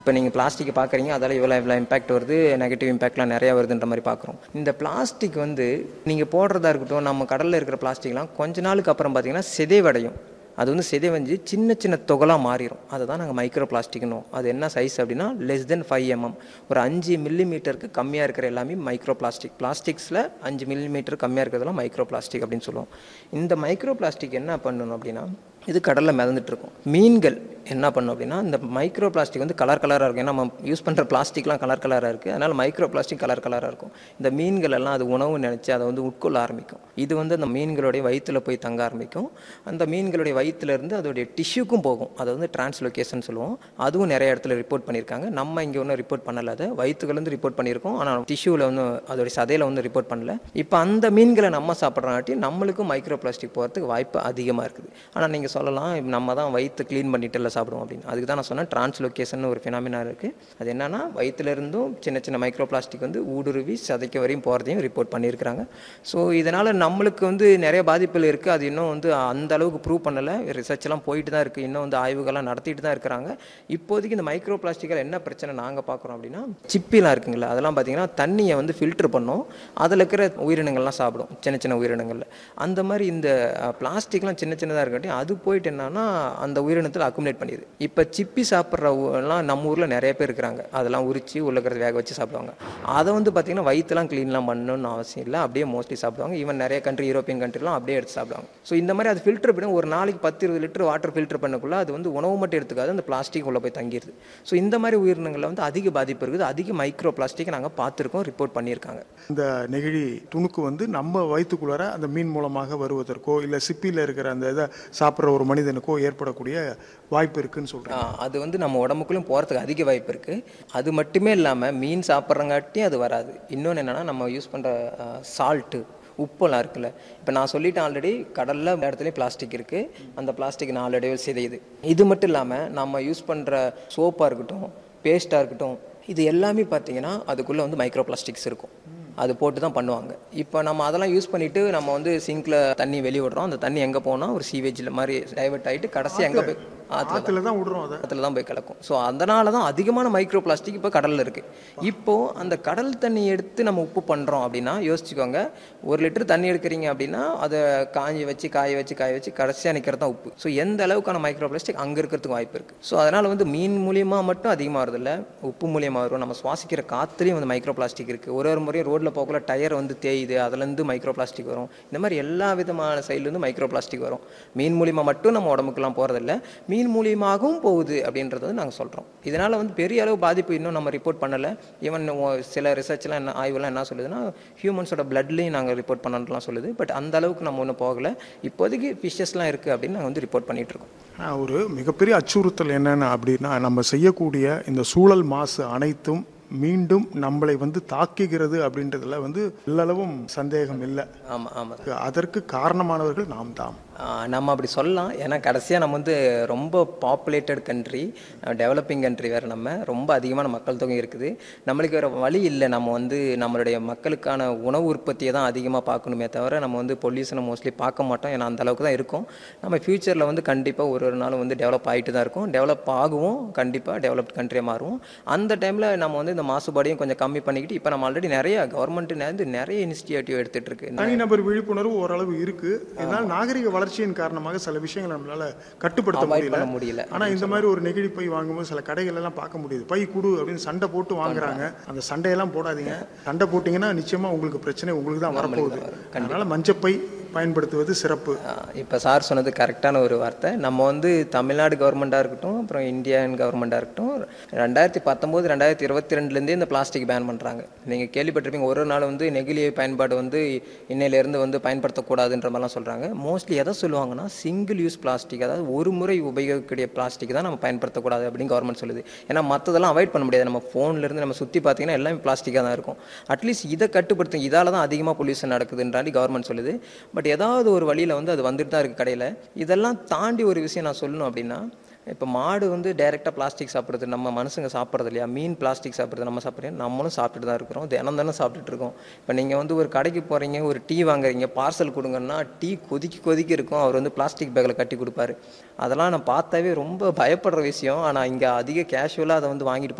இப்போ நீங்கள் பிளாஸ்டிக் பார்க்குறீங்க அதால் இவ்வளோ இவ்வளோ இம்பாக்ட் வருது நெகட்டிவ் இம்பாக்ட்லாம் நிறையா வருதுன்ற மாதிரி பார்க்குறோம் இந்த பிளாஸ்டிக் வந்து நீங்கள் போடுறதா இருக்கட்டும் நம்ம கடலில் இருக்கிற பிளாஸ்டிக்லாம் கொஞ்ச நாளுக்கு அப்புறம் பார்த்தீங்கன்னா சிதைவடையும் அது வந்து சிதைவஞ்சு சின்ன சின்ன தொகலாக மாறிடும் அதை தான் நாங்கள் மைக்ரோ பிளாஸ்டிக்னும் அது என்ன சைஸ் அப்படின்னா லெஸ் தென் ஃபைவ் எம்எம் ஒரு அஞ்சு மில்லி மீட்டருக்கு கம்மியாக இருக்கிற எல்லாமே மைக்ரோ பிளாஸ்டிக் பிளாஸ்டிக்ஸில் அஞ்சு மில்லி மீட்டர் கம்மியாக இருக்கிறதெல்லாம் மைக்ரோ பிளாஸ்டிக் அப்படின்னு சொல்லுவோம் இந்த மைக்ரோ பிளாஸ்டிக் என்ன பண்ணணும் அப்படின்னா இது கடலில் மிதந்துட்டு இருக்கும் மீன்கள் என்ன பண்ணும் அப்படின்னா இந்த மைக்ரோ பிளாஸ்டிக் வந்து கலர் கலராக இருக்கும் ஏன்னா நம்ம யூஸ் பண்ணுற பிளாஸ்டிக்லாம் கலர் கலராக இருக்குது அதனால் மைக்ரோ பிளாஸ்டிக் கலர் கலராக இருக்கும் இந்த மீன்கள் எல்லாம் அது உணவு நினச்சி அதை வந்து உட்கொள்ள ஆரம்பிக்கும் இது வந்து அந்த மீன்களுடைய வயிற்றில் போய் தங்க ஆரம்பிக்கும் அந்த மீன்களுடைய வயிற்றுலேருந்து அதோடைய டிஷ்யூக்கும் போகும் அதை வந்து டிரான்ஸ்லொகேஷன் சொல்லுவோம் அதுவும் நிறைய இடத்துல ரிப்போர்ட் பண்ணியிருக்காங்க நம்ம இங்கே ஒன்றும் ரிப்போர்ட் பண்ணல அதை வயிற்றுலேருந்து ரிப்போர்ட் பண்ணியிருக்கோம் ஆனால் டிஷ்யூவில் வந்து அதோடைய சதையில் வந்து ரிப்போர்ட் பண்ணல இப்போ அந்த மீன்களை நம்ம சாப்பிட்றங்காட்டி நம்மளுக்கும் மைக்ரோ பிளாஸ்டிக் போகிறதுக்கு வாய்ப்பு அதிகமாக இருக்குது ஆனால் நீங்கள் சொல்லலாம் இப்ப நம்ம தான் வயிற்று க்ளீன் பண்ணிட்டு எல்லாம் சாப்பிடுவோம் அப்படின்னு அதுக்கு தான் நான் சொன்னேன் டிரான்ஸ்லொகேஷன் ஒரு ஃபினாமினா இருக்குது அது என்னன்னா வயிற்றுல இருந்தும் சின்ன சின்ன மைக்ரோ பிளாஸ்டிக் வந்து ஊடுருவி சதைக்க வரையும் போகிறதையும் ரிப்போர்ட் பண்ணியிருக்கிறாங்க ஸோ இதனால் நம்மளுக்கு வந்து நிறைய பாதிப்புகள் இருக்குது அது இன்னும் வந்து அந்த அளவுக்கு ப்ரூவ் பண்ணலை ரிசர்ச்லாம் போயிட்டு தான் இருக்குது இன்னும் வந்து ஆய்வுகள்லாம் நடத்திட்டு தான் இருக்கிறாங்க இப்போதைக்கு இந்த மைக்ரோ பிளாஸ்டிக்கில் என்ன பிரச்சனை நாங்கள் பார்க்குறோம் அப்படின்னா சிப்பிலாம் இருக்குங்களா அதெல்லாம் பார்த்தீங்கன்னா தண்ணியை வந்து ஃபில்டர் பண்ணோம் அதில் இருக்கிற உயிரினங்கள்லாம் சாப்பிடும் சின்ன சின்ன உயிரினங்களில் அந்த மாதிரி இந்த பிளாஸ்டிக்லாம் சின்ன சின்னதாக இருக்காட்டி அது போயிட்டு என்னன்னா அந்த உயிரினத்தில் அக்குமுலேட் பண்ணிடுது இப்போ சிப்பி சாப்பிட்றவங்கலாம் நம்ம ஊரில் நிறைய பேர் இருக்கிறாங்க அதெல்லாம் உரிச்சு உள்ள இருக்கிறத வேக வச்சு சாப்பிடுவாங்க அதை வந்து பார்த்தீங்கன்னா வயிற்றுலாம் க்ளீன்லாம் பண்ணணும்னு அவசியம் இல்லை அப்படியே மோஸ்ட்லி சாப்பிடுவாங்க ஈவன் நிறைய கண்ட்ரி யூரோப்பியன் கண்ட்ரிலாம் அப்படியே எடுத்து சாப்பிடுவாங்க ஸோ இந்த மாதிரி அது ஃபில்டர் பண்ணி ஒரு நாளைக்கு பத்து இருபது லிட்டர் வாட்டர் ஃபில்டர் பண்ணக்குள்ள அது வந்து உணவு மட்டும் எடுத்துக்காது அந்த பிளாஸ்டிக் உள்ள போய் தங்கிடுது ஸோ இந்த மாதிரி உயிரினங்களில் வந்து அதிக பாதிப்பு இருக்குது அதிக மைக்ரோ பிளாஸ்டிக் நாங்கள் பார்த்துருக்கோம் ரிப்போர்ட் பண்ணியிருக்காங்க இந்த நெகிழி துணுக்கு வந்து நம்ம வயிற்றுக்குள்ளார அந்த மீன் மூலமாக வருவதற்கோ இல்லை சிப்பியில் இருக்கிற அந்த இதை சாப்பிட்ற ஒரு மனிதனுக்கோ ஏற்படக்கூடிய வாய்ப்பு இருக்குன்னு சொல்கிறேன் ஆ, அது வந்து நம்ம உடம்புக்குள்ளும் போகிறதுக்கு அதிக வாய்ப்பு இருக்குது அது மட்டுமே இல்லாமல் மீன் சாப்பிட்றங்காட்டியும் அது வராது இன்னொன்று என்னென்னா நம்ம யூஸ் பண்ணுற சால்ட்டு உப்பெல்லாம் இருக்குல்ல இப்போ நான் சொல்லிட்டேன் ஆல்ரெடி கடலில் இடத்துலையும் பிளாஸ்டிக் இருக்குது அந்த பிளாஸ்டிக் நாளடைவில் சிதையுது இது மட்டும் இல்லாமல் நம்ம யூஸ் பண்ணுற சோப்பாக இருக்கட்டும் பேஸ்ட்டாக இருக்கட்டும் இது எல்லாமே பார்த்தீங்கன்னா அதுக்குள்ளே வந்து மைக்ரோ பிளாஸ்டிக்ஸ் இருக்கும் அது போட்டு தான் பண்ணுவாங்க இப்போ நம்ம அதெல்லாம் யூஸ் பண்ணிட்டு நம்ம வந்து சிங்க்ல தண்ணி வெளிய விடுறோம் அந்த தண்ணி எங்கே போனால் ஒரு சீவேஜில் மாதிரி டைவர்ட் ஆகிட்டு கடைசி எங்கே போய் ஆற்றுல ஆற்றுல தான் விடுறோம் அதை பக்கத்தில் தான் போய் கலக்கும் ஸோ அதனால தான் அதிகமான மைக்ரோ பிளாஸ்டிக் இப்போ கடலில் இருக்குது இப்போது அந்த கடல் தண்ணி எடுத்து நம்ம உப்பு பண்ணுறோம் அப்படின்னா யோசிச்சுக்கோங்க ஒரு லிட்டர் தண்ணி எடுக்கிறீங்க அப்படின்னா அதை காஞ்சி வச்சு காய வச்சு காய வச்சு கடைசியாக நிற்கிறது தான் உப்பு ஸோ எந்த அளவுக்கான மைக்ரோ பிளாஸ்டிக் அங்கே இருக்கிறதுக்கு வாய்ப்பு இருக்குது ஸோ அதனால் வந்து மீன் மூலியமாக மட்டும் அதிகமாக வருதில்ல உப்பு மூலியமாக வரும் நம்ம சுவாசிக்கிற காற்றுலேயும் வந்து மைக்ரோ பிளாஸ்டிக் இருக்குது ஒரு ஒரு முறையும் ரோட்டில் போகக்குள்ள டயர் வந்து தேயுது அதுலேருந்து மைக்ரோ பிளாஸ்டிக் வரும் இந்த மாதிரி எல்லா விதமான சைட்லேருந்து மைக்ரோ பிளாஸ்டிக் வரும் மீன் மூலியமாக மட்டும் நம்ம உடம்புக்குலாம் போகிறதில்ல மீன் மூலியமாகவும் போகுது அப்படின்றது வந்து நாங்கள் சொல்கிறோம் இதனால் வந்து பெரிய அளவு பாதிப்பு இன்னும் நம்ம ரிப்போர்ட் பண்ணலை ஈவன் சில ரிசர்ச்லாம் என்ன ஆய்வுலாம் என்ன சொல்லுதுன்னா ஹியூமன்ஸோட பிளட்லையும் நாங்கள் ரிப்போர்ட் பண்ணலாம் சொல்லுது பட் அந்த அளவுக்கு நம்ம ஒன்றும் போகலை இப்போதைக்கு ஃபிஷஸ்லாம் இருக்குது அப்படின்னு நாங்கள் வந்து ரிப்போர்ட் பண்ணிட்டு இருக்கோம் ஆனா, ஒரு மிகப்பெரிய அச்சுறுத்தல் என்னென்ன அப்படின்னா நம்ம செய்யக்கூடிய இந்த சூழல் மாசு அனைத்தும் மீண்டும் நம்மளை வந்து தாக்குகிறது அப்படின்றதுல வந்து எல்லளவும் சந்தேகம் இல்லை ஆமாம் ஆமாம் அதற்கு காரணமானவர்கள் நாம் தான் ஆஹ் நம்ம அப்படி சொல்லலாம் ஏன்னா கடைசியாக நம்ம வந்து ரொம்ப பாப்புலேட்டட் கண்ட்ரி டெவலப்பிங் கண்ட்ரி வேறு நம்ம ரொம்ப அதிகமான மக்கள் தொகை இருக்குது நம்மளுக்கு வேறு வழி இல்லை நம்ம வந்து நம்மளுடைய மக்களுக்கான உணவு உற்பத்தியை தான் அதிகமாக பார்க்கணுமே தவிர நம்ம வந்து பொல்யூஷனை மோஸ்ட்லி பார்க்க மாட்டோம் ஏன்னா அந்த அளவுக்கு தான் இருக்கும் நம்ம ஃப்யூச்சரில் வந்து கண்டிப்பாக ஒரு ஒரு நாளும் வந்து டெவலப் ஆகிட்டு தான் இருக்கும் டெவலப் ஆகுவோம் கண்டிப்பாக டெவலப்ட் கண்ட்ரியாக மாறுவோம் அந்த டைமில் நம்ம வந்து இந்த மாசுபாடையும் கொஞ்சம் கம்மி பண்ணிக்கிட்டு இப்போ நம்ம ஆல்ரெடி நிறைய கவர்மெண்ட் வந்து நிறைய இனிஷியேட்டிவ் எடுத்துகிட்டு இருக்கு தனிநபர் விழிப்புணர்வு ஓரளவு இருக்கு இதனால் நாகரிக வளர்ச்சியின் காரணமாக சில விஷயங்களை நம்மளால கட்டுப்படுத்த Avoid முடியல பண்ண முடியல. ஆனா இந்த மாதிரி ஒரு நெகிழி பை வாங்கும்போது சில கடைகள் எல்லாம் பார்க்க முடியுது பை குடு அப்படின்னு சண்டை போட்டு வாங்குறாங்க அந்த சண்டையெல்லாம் போடாதீங்க சண்டை போட்டீங்கன்னா நிச்சயமா உங்களுக்கு பிரச்சனை உங்களுக்கு தான் வரப்போகுது அதனால மஞ்சப்பை பயன்படுத்துவது சிறப்பு இப்போ சார் சொன்னது கரெக்டான ஒரு வார்த்தை நம்ம வந்து தமிழ்நாடு கவர்மெண்ட்டாக இருக்கட்டும் அப்புறம் இந்தியன் கவர்மெண்ட்டாக இருக்கட்டும் ரெண்டாயிரத்தி பத்தொம்போது ரெண்டாயிரத்தி இருபத்தி ரெண்டுலேருந்தே இந்த பிளாஸ்டிக் பேன் பண்ணுறாங்க நீங்கள் கேள்விப்பட்டிருப்பீங்க ஒரு நாள் வந்து நெகிழி பயன்பாடு வந்து இன்னையிலேருந்து வந்து பயன்படுத்தக்கூடாதுன்ற மாதிரிலாம் சொல்கிறாங்க மோஸ்ட்லி எதை சொல்லுவாங்கன்னா சிங்கிள் யூஸ் பிளாஸ்டிக் அதாவது ஒரு முறை உபயோகிக்கக்கூடிய பிளாஸ்டிக் தான் நம்ம பயன்படுத்தக்கூடாது அப்படின்னு கவர்மெண்ட் சொல்லுது ஏன்னா மற்றதெல்லாம் அவாய்ட் பண்ண முடியாது நம்ம ஃபோன்லேருந்து நம்ம சுற்றி பார்த்தீங்கன்னா எல்லாமே பிளாஸ்டிக்காக தான் இருக்கும் அட்லீஸ்ட் இதை கட்டுப்படுத்தும் இதால தான் அதிகமாக பொல்யூஷன் நடக்குதுன்றாண்டி கவர்மெண்ட் சொல்லுது பட் ஏதாவது ஒரு வழியில் வந்து அது வந்துட்டு தான் இருக்குது கடையில் இதெல்லாம் தாண்டி ஒரு விஷயம் நான் சொல்லணும் அப்படின்னா இப்போ மாடு வந்து டைரெக்டாக பிளாஸ்டிக் சாப்பிடுறது நம்ம மனுஷங்க சாப்பிட்றது இல்லையா மீன் பிளாஸ்டிக் சாப்பிட்றது நம்ம சாப்பிட்றோம் நம்மளும் சாப்பிட்டுட்டு தான் இருக்கிறோம் தினம் தினம் சாப்பிட்டுட்டு இருக்கோம் இப்போ நீங்கள் வந்து ஒரு கடைக்கு போகிறீங்க ஒரு டீ வாங்குறீங்க பார்சல் கொடுங்கன்னா டீ கொதிக்கி கொதிக்கி இருக்கும் அவர் வந்து பிளாஸ்டிக் பேக்கில் கட்டி கொடுப்பாரு அதெல்லாம் நான் பார்த்தாவே ரொம்ப பயப்படுற விஷயம் ஆனால் இங்கே அதிக கேஷுவலாக அதை வந்து வாங்கிட்டு போய்